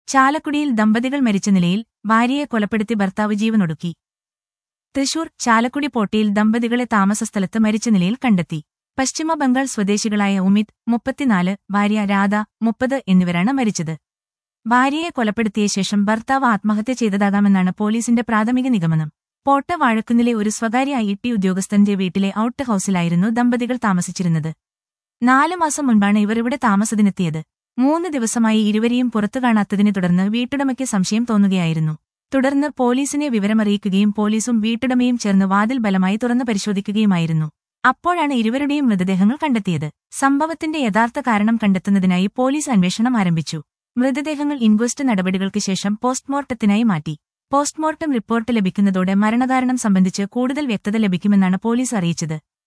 ചാലക്കുടിയിൽ ദമ്പതികൾ മരിച്ച നിലയിൽ ഭാര്യയെ കൊലപ്പെടുത്തി ഭർത്താവ് ജീവനൊടുക്കി തൃശൂർ ചാലക്കുടി പോട്ടിയിൽ ദമ്പതികളെ താമസസ്ഥലത്ത് മരിച്ച നിലയിൽ കണ്ടെത്തി പശ്ചിമ ബംഗാൾ സ്വദേശികളായ ഉമിത് മുപ്പത്തിനാല് ഭാര്യ രാധ മുപ്പത് എന്നിവരാണ് മരിച്ചത് ഭാര്യയെ കൊലപ്പെടുത്തിയ ശേഷം ഭർത്താവ് ആത്മഹത്യ ചെയ്തതാകാമെന്നാണ് പോലീസിന്റെ പ്രാഥമിക നിഗമനം പോട്ട വാഴക്കുന്നിലെ ഒരു സ്വകാര്യ ഐ ടി ഉദ്യോഗസ്ഥന്റെ വീട്ടിലെ ഔട്ട് ഹൌസിലായിരുന്നു ദമ്പതികൾ താമസിച്ചിരുന്നത് നാലു മാസം മുൻപാണ് ഇവർ ഇവിടെ താമസത്തിനെത്തിയത് മൂന്ന് ദിവസമായി ഇരുവരെയും പുറത്തു കാണാത്തതിനെ തുടർന്ന് വീട്ടുടമയ്ക്ക് സംശയം തോന്നുകയായിരുന്നു തുടർന്ന് പോലീസിനെ വിവരമറിയിക്കുകയും പോലീസും വീട്ടുടമയും ചേർന്ന് വാതിൽ ബലമായി തുറന്നു പരിശോധിക്കുകയുമായിരുന്നു അപ്പോഴാണ് ഇരുവരുടെയും മൃതദേഹങ്ങൾ കണ്ടെത്തിയത് സംഭവത്തിന്റെ യഥാർത്ഥ കാരണം കണ്ടെത്തുന്നതിനായി പോലീസ് അന്വേഷണം ആരംഭിച്ചു മൃതദേഹങ്ങൾ ഇൻക്വസ്റ്റ് നടപടികൾക്ക് ശേഷം പോസ്റ്റ്മോർട്ടത്തിനായി മാറ്റി പോസ്റ്റ്മോർട്ടം റിപ്പോർട്ട് ലഭിക്കുന്നതോടെ മരണകാരണം സംബന്ധിച്ച് കൂടുതൽ വ്യക്തത ലഭിക്കുമെന്നാണ് പോലീസ് അറിയിച്ചത്